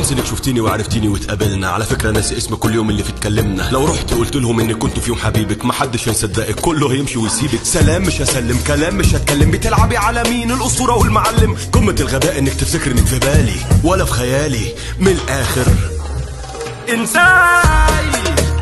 وانس انك شفتيني وعرفتيني واتقابلنا على فكره ناسي اسم كل يوم اللي فيه اتكلمنا لو رحت قلت لهم اني كنت في يوم حبيبك محدش هيصدقك كله هيمشي ويسيبك سلام مش هسلم كلام مش هتكلم بتلعبي على مين الاسطوره والمعلم قمه الغباء انك تفتكر انك في بالي ولا في خيالي من الاخر انساي